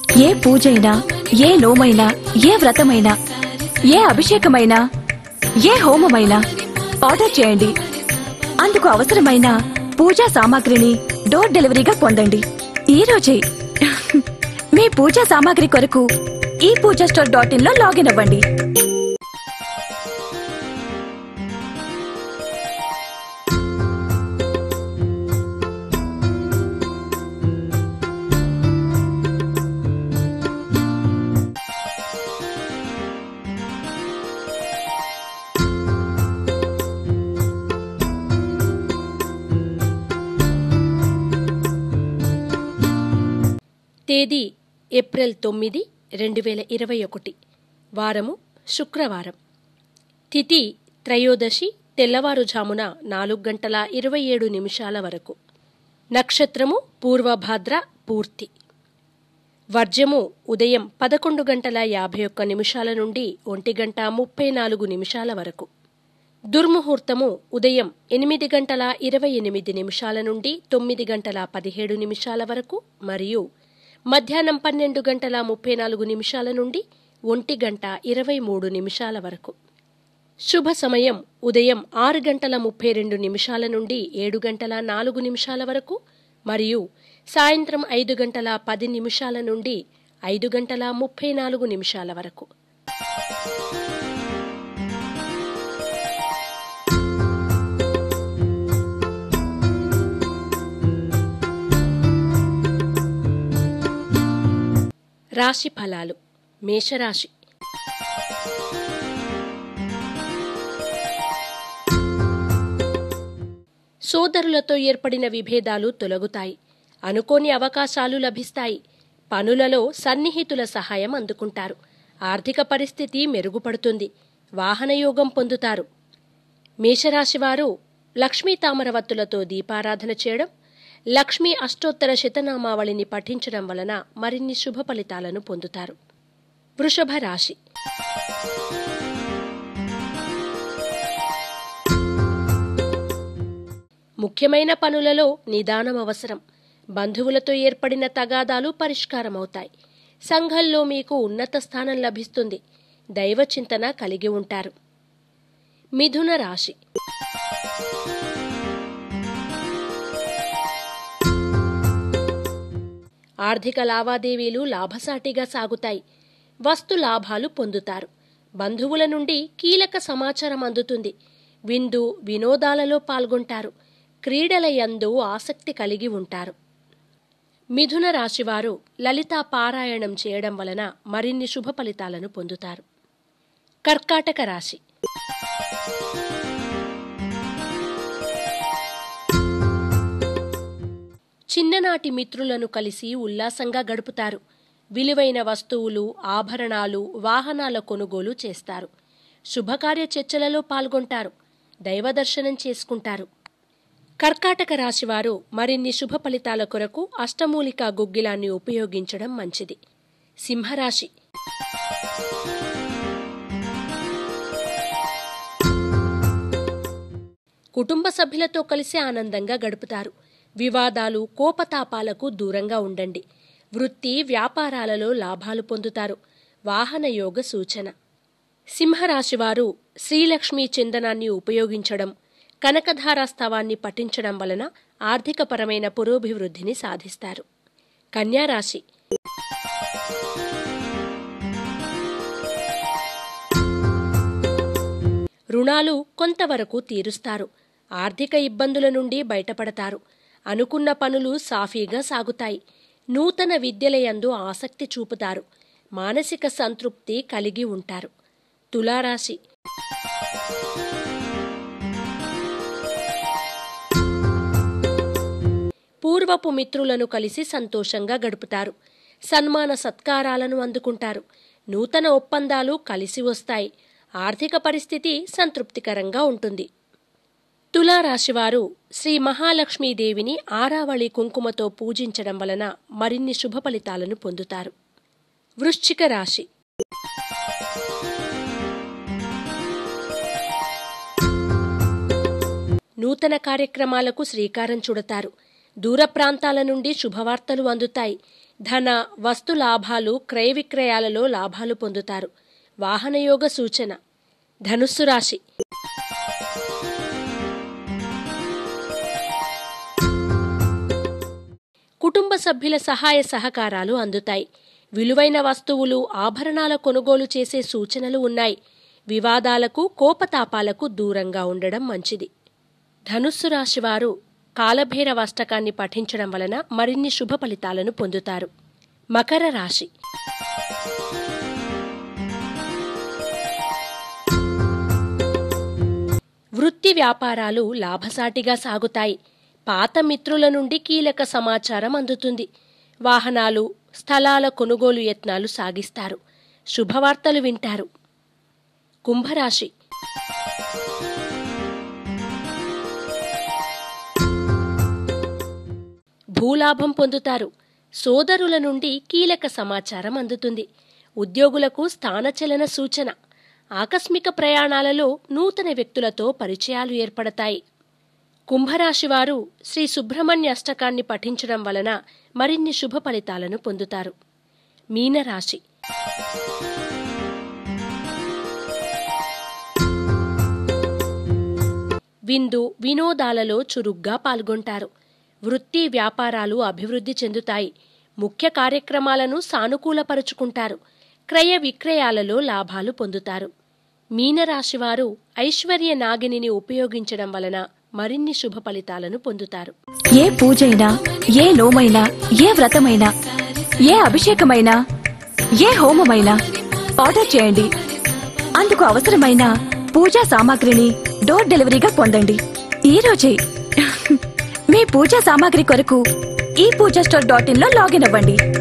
ఏ పూజైనా ఏ నోమైనా ఏ వ్రతమైనా ఏ అభిషేకమైనా ఏ హోమమైనా ఆర్డర్ చేయండి అందుకు అవసరమైన పూజా సామాగ్రిని డోర్ డెలివరీగా పొందండి ఈ రోజే మీ పూజా సామాగ్రి కొరకు ఈ పూజా స్టోర్ డాట్ ఇన్ లో లాగిన్ అవ్వండి తేదీ ఏప్రిల్ తొమ్మిది రెండు వేల ఇరవై ఒకటి వారము శుక్రవారం తిథి త్రయోదశి తెల్లవారుజామున నాలుగు గంటల ఇరవై ఏడు నిమిషాల వరకు నక్షత్రము పూర్వభాద్ర పూర్తి వర్జము ఉదయం పదకొండు గంటల యాభై ఒక్క నిమిషాల నుండి ఒంటి గంట ముప్పై నాలుగు నిమిషాల వరకు దుర్ముహూర్తము ఉదయం ఎనిమిది గంటల ఇరవై ఎనిమిది నిమిషాల నుండి తొమ్మిది గంటల పదిహేడు నిమిషాల వరకు మరియు మధ్యాహ్నం పన్నెండు గంటల ముప్పై నాలుగు నిమిషాల నుండి ఒంటి గంట ఇరవై మూడు నిమిషాల వరకు శుభ సమయం ఉదయం ఆరు గంటల ముప్పై రెండు నిమిషాల నుండి ఏడు గంటల నాలుగు నిమిషాల వరకు మరియు సాయంత్రం ఐదు గంటల పది నిమిషాల నుండి ఐదు గంటల ముప్పై నాలుగు నిమిషాల వరకు రాశి ఫలాలు మేషరాశి సోదరులతో ఏర్పడిన విభేదాలు తొలగుతాయి అనుకోని అవకాశాలు లభిస్తాయి పనులలో సన్నిహితుల సహాయం అందుకుంటారు ఆర్థిక పరిస్థితి మెరుగుపడుతుంది వాహనయోగం పొందుతారు మేషరాశివారు లక్ష్మీ తామరవత్తులతో దీపారాధన చేయడం లక్ష్మీ అష్టోత్తర శతనామావళిని పఠించడం వలన మరిన్ని శుభ ఫలితాలను పొందుతారు వృషభ రాశి ముఖ్యమైన పనులలో నిదానం అవసరం బంధువులతో ఏర్పడిన తగాదాలు పరిష్కారమవుతాయి సంఘంలో మీకు ఉన్నత స్థానం లభిస్తుంది దైవ చింతన కలిగి ఉంటారు మిథున రాశి ఆర్థిక లావాదేవీలు లాభసాటిగా సాగుతాయి వస్తు లాభాలు పొందుతారు బంధువుల నుండి కీలక సమాచారం అందుతుంది విందు వినోదాలలో పాల్గొంటారు క్రీడల యందు ఆసక్తి కలిగి ఉంటారు మిథున రాశివారు లలితా పారాయణం చేయడం వలన మరిన్ని శుభ ఫలితాలను పొందుతారు కర్కాటక రాశి చిన్ననాటి మిత్రులను కలిసి ఉల్లాసంగా గడుపుతారు విలువైన వస్తువులు ఆభరణాలు వాహనాల కొనుగోలు చేస్తారు శుభకార్య చర్చలలో పాల్గొంటారు దైవదర్శనం చేసుకుంటారు కర్కాటక రాశివారు మరిన్ని శుభ ఫలితాల కొరకు అష్టమూలికా గుగ్గిలాన్ని ఉపయోగించడం మంచిది సింహరాశి కుటుంబ సభ్యులతో కలిసి ఆనందంగా గడుపుతారు వివాదాలు కోపతాపాలకు దూరంగా ఉండండి వృత్తి వ్యాపారాలలో లాభాలు పొందుతారు వాహన యోగ సూచన సింహరాశివారు శ్రీలక్ష్మీ చందనాన్ని ఉపయోగించడం కనకధారాస్తవాన్ని పఠించడం వలన ఆర్థికపరమైన పురోభివృద్ధిని సాధిస్తారు కన్యారాశి రుణాలు కొంతవరకు తీరుస్తారు ఆర్థిక ఇబ్బందుల నుండి బయటపడతారు అనుకున్న పనులు సాఫీగా సాగుతాయి నూతన విద్యలయందు ఆసక్తి చూపుతారు మానసిక సంతృప్తి కలిగి ఉంటారు తులారాశి పూర్వపు మిత్రులను కలిసి సంతోషంగా గడుపుతారు సన్మాన సత్కారాలను అందుకుంటారు నూతన ఒప్పందాలు కలిసి వస్తాయి ఆర్థిక పరిస్థితి సంతృప్తికరంగా ఉంటుంది తులారాశివారు శ్రీ మహాలక్ష్మీదేవిని ఆరావళి కుంకుమతో పూజించడం వలన మరిన్ని శుభ ఫలితాలను పొందుతారు వృశ్చిక రాశి నూతన కార్యక్రమాలకు శ్రీకారం చుడతారు దూర ప్రాంతాల నుండి శుభవార్తలు అందుతాయి ధన వస్తు లాభాలు క్రయ విక్రయాలలో లాభాలు పొందుతారు వాహనయోగ సూచన ధనుస్సు రాశి కుటుంబ సభ్యుల సహాయ సహకారాలు అందుతాయి విలువైన వస్తువులు ఆభరణాల కొనుగోలు చేసే సూచనలు ఉన్నాయి వివాదాలకు కోపతాపాలకు దూరంగా ఉండడం మంచిది ధనుస్సు రాశివారు కాలభైరవాష్టకాన్ని పఠించడం వలన మరిన్ని శుభ ఫలితాలను పొందుతారు మకర రాశి వృత్తి వ్యాపారాలు లాభసాటిగా సాగుతాయి పాత మిత్రుల నుండి కీలక సమాచారం అందుతుంది వాహనాలు స్థలాల కొనుగోలు యత్నాలు సాగిస్తారు శుభవార్తలు వింటారు కుంభరాశి భూలాభం పొందుతారు సోదరుల నుండి కీలక సమాచారం అందుతుంది ఉద్యోగులకు స్థానచలన సూచన ఆకస్మిక ప్రయాణాలలో నూతన వ్యక్తులతో పరిచయాలు ఏర్పడతాయి కుంభరాశివారు శ్రీ సుబ్రహ్మణ్య అష్టకాన్ని పఠించడం వలన మరిన్ని శుభ ఫలితాలను పొందుతారు మీనరాశి విందు వినోదాలలో చురుగ్గా పాల్గొంటారు వృత్తి వ్యాపారాలు అభివృద్ధి చెందుతాయి ముఖ్య కార్యక్రమాలను సానుకూలపరుచుకుంటారు క్రయ విక్రయాలలో లాభాలు పొందుతారు మీనరాశివారు ఐశ్వర్య నాగిని ఉపయోగించడం వలన మరిన్ని శుభ ఫలితాలను పొందుతారు ఏ పూజైనా ఏ నోమైనా ఏ వ్రతమైనా ఏ అభిషేకమైనా ఏ హోమమైనా ఆర్డర్ చేయండి అందుకు అవసరమైన పూజా సామాగ్రిని డోర్ డెలివరీగా పొందండి ఈ రోజే మీ పూజా సామాగ్రి కొరకు ఈ పూజా స్టోర్ డాట్ ఇన్ లో లాగిన్ అవ్వండి